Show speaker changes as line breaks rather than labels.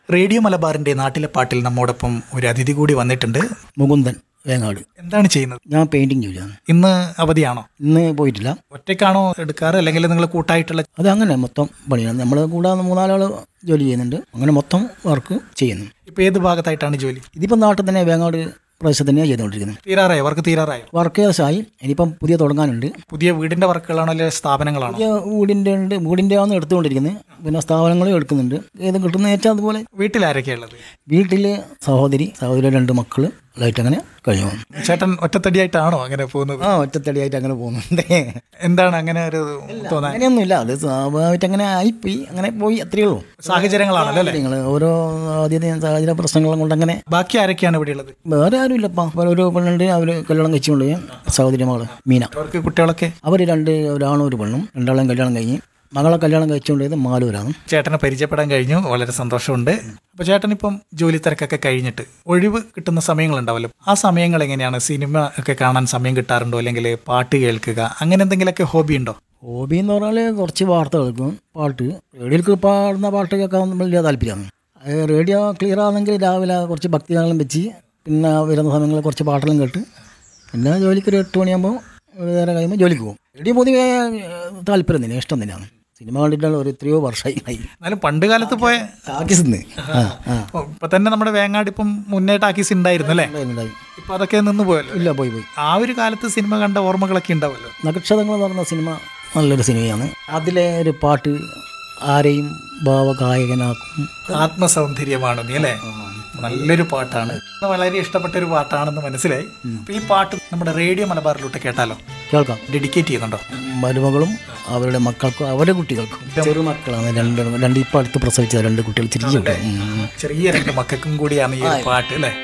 Radio മലബാറിന്റെ നാട്ടിലെ പാട്ടിൽ നമ്മോടൊപ്പം ഒരു അതിഥി കൂടി വന്നിട്ടുണ്ട്
മുകുന്ദൻ വേങ്ങാട്
എന്താണ് ചെയ്യുന്നത്
ഞാൻ പെയിന്റിങ് ജോലിയാണ്
ഇന്ന് അവധിയാണോ
ഇന്ന് പോയിട്ടില്ല
ഒറ്റയ്ക്കാണോ എടുക്കാറ് അല്ലെങ്കിൽ നിങ്ങൾ കൂട്ടായിട്ടുള്ള
അത് അങ്ങനെ മൊത്തം പണിയാണ് നമ്മൾ കൂടാതെ മൂന്നാലാൾ ജോലി ചെയ്യുന്നുണ്ട് അങ്ങനെ മൊത്തം വർക്ക് ചെയ്യുന്നു
ഇപ്പൊ ഏത് ഭാഗത്തായിട്ടാണ് ജോലി
ഇതിപ്പോൾ നാട്ടിൽ തന്നെ വേങ്ങാട് പ്രദേശത്ത് തന്നെയാണ് ചെയ്തുകൊണ്ടിരിക്കുന്നത്
തീരാറായോ വർക്ക് തീരാറായോ
വർക്ക് ഏകദേശമായി ഇനിയിപ്പം പുതിയ തുടങ്ങാനുണ്ട്
പുതിയ വീടിന്റെ വർക്കുകളാണോ അല്ലെങ്കിൽ സ്ഥാപനങ്ങളാണോ
പുതിയ വീടിൻ്റെ ഉണ്ട് വീടിൻ്റെ ആണ് എടുത്തുകൊണ്ടിരിക്കുന്നത് പിന്നെ സ്ഥാപനങ്ങളും എടുക്കുന്നുണ്ട് ഏത് കിട്ടുന്ന വെച്ചാൽ അതുപോലെ
വീട്ടിൽ ആരൊക്കെയാ ഉള്ളത്
വീട്ടിൽ സഹോദരി സഹോദരി രണ്ട് മക്കൾ ലൈറ്റ് അങ്ങനെ കഴിഞ്ഞു പോകുന്നു
ചേട്ടൻ ഒറ്റത്തടിയായിട്ടാണോ അങ്ങനെ പോകുന്നത്
ആ ഒറ്റത്തടിയായിട്ട് അങ്ങനെ പോകുന്നുണ്ട്
എന്താണ് അങ്ങനെ ഒരു തോന്നാൻ
അങ്ങനെയൊന്നുമില്ല അത് സ്വാഭാവികമായിട്ട് അങ്ങനെ ആയിപ്പോയി അങ്ങനെ പോയി അത്രയേ ഉള്ളൂ
സാഹചര്യങ്ങളാണല്ലോ അല്ലേ
നിങ്ങൾ ഓരോ ആദ്യത്തെ സാഹചര്യ പ്രശ്നങ്ങളും കൊണ്ട് അങ്ങനെ
ബാക്കി ആരൊക്കെയാണ് ഇവിടെ ഉള്ളത്
വേറെ ആരും ഇല്ലപ്പാ ഒരു പെണ്ണുണ്ട് അവർ കല്യാണം കഴിച്ചുകൊണ്ട് പോയി സഹോദരി മകള് മീന
അവർക്ക് കുട്ടികളൊക്കെ
അവർ രണ്ട് ഒരാണും ഒരു പെണ്ണും രണ്ടാളും കല്യാണം കഴിഞ്ഞ് മകളെ കല്യാണം കഴിച്ചുകൊണ്ട് പോയത് മാലൂരാണ്
ചേട്ടനെ പരിചയപ്പെടാൻ കഴിഞ്ഞു വളരെ സന്തോഷമുണ്ട് അപ്പൊ ചേട്ടൻ ഇപ്പം ജോലി തിരക്കൊക്കെ കഴിഞ്ഞിട്ട് ഒഴിവ് കിട്ടുന്ന സമയങ്ങളുണ്ടാവല്ലോ ആ സമയങ്ങൾ എങ്ങനെയാണ് സിനിമ ഒക്കെ കാണാൻ സമയം കിട്ടാറുണ്ടോ അല്ലെങ്കിൽ പാട്ട് കേൾക്കുക അങ്ങനെ എന്തെങ്കിലുമൊക്കെ ഹോബി ഉണ്ടോ
ഹോബി എന്ന് പറഞ്ഞാൽ കുറച്ച് വാർത്ത കേൾക്കും പാട്ട് റേഡിയോയിൽ പാടുന്ന പാട്ട് കേൾക്കാൻ വലിയ താല്പര്യമാണ് അത് റേഡിയോ ക്ലിയർ ആണെങ്കിൽ രാവിലെ കുറച്ച് ഭക്തിഗാനം വെച്ച് പിന്നെ വരുന്ന സമയങ്ങളിൽ കുറച്ച് പാട്ടെല്ലാം കേട്ട് പിന്നെ ജോലിക്ക് ഒരു എട്ട് മണിയാകുമ്പോൾ ഒരു നേരം കഴിയുമ്പോൾ ജോലിക്ക് പോകും റേഡിയോ പൊതുവേ താല്പര്യം തന്നെ ഇഷ്ടം തന്നെയാണ് സിനിമ കണ്ടിട്ടുള്ള ഒരു എത്രയോ വർഷമായി
എന്നാലും പണ്ട് കാലത്ത് പോയ
ടാക്കിസ് ആ ആ
ഓ, ഇപ്പൊ തന്നെ നമ്മുടെ വേങ്ങാട് ഇപ്പം മുന്നേ ടാക്കീസ് ഉണ്ടായിരുന്നു അല്ലേ
ഉണ്ടായി, ഉണ്ടായി.
ഇപ്പൊ അതൊക്കെ നിന്ന് പോയല്ലോ
ഇല്ല പോയി പോയി
ആ ഒരു കാലത്ത് സിനിമ കണ്ട ഓർമ്മകളൊക്കെ ഉണ്ടാവല്ലോ
നക്ഷത്രങ്ങൾ എന്ന് പറഞ്ഞ സിനിമ നല്ലൊരു സിനിമയാണ് അതിലെ ഒരു പാട്ട് ആരെയും ഭാവഗായകനാക്കും
ആത്മസൗന്ദര്യമാണ് നീ അല്ലേ നല്ലൊരു പാട്ടാണ് വളരെ ഇഷ്ടപ്പെട്ട ഒരു പാട്ടാണെന്ന് മനസ്സിലായി അപ്പൊ ഈ പാട്ട് നമ്മുടെ റേഡിയോ മലബാറിലോട്ട് കേട്ടാലോ
കേൾക്കാം
ഡെഡിക്കേറ്റ് ചെയ്യുന്നുണ്ടോ
മരുമകളും അവരുടെ മക്കൾക്കും അവരുടെ കുട്ടികൾക്കും ചെറുമക്കളാണ് രണ്ട് രണ്ട് ഇപ്പം അടുത്ത് പ്രസവിച്ച രണ്ട് കുട്ടികൾ ചെറിയ കുട്ടികൾ ഉം.
ചെറിയ രണ്ട് മക്കൾക്കും കൂടിയാണ് ഈ ഒരു പാട്ട് അല്ലേ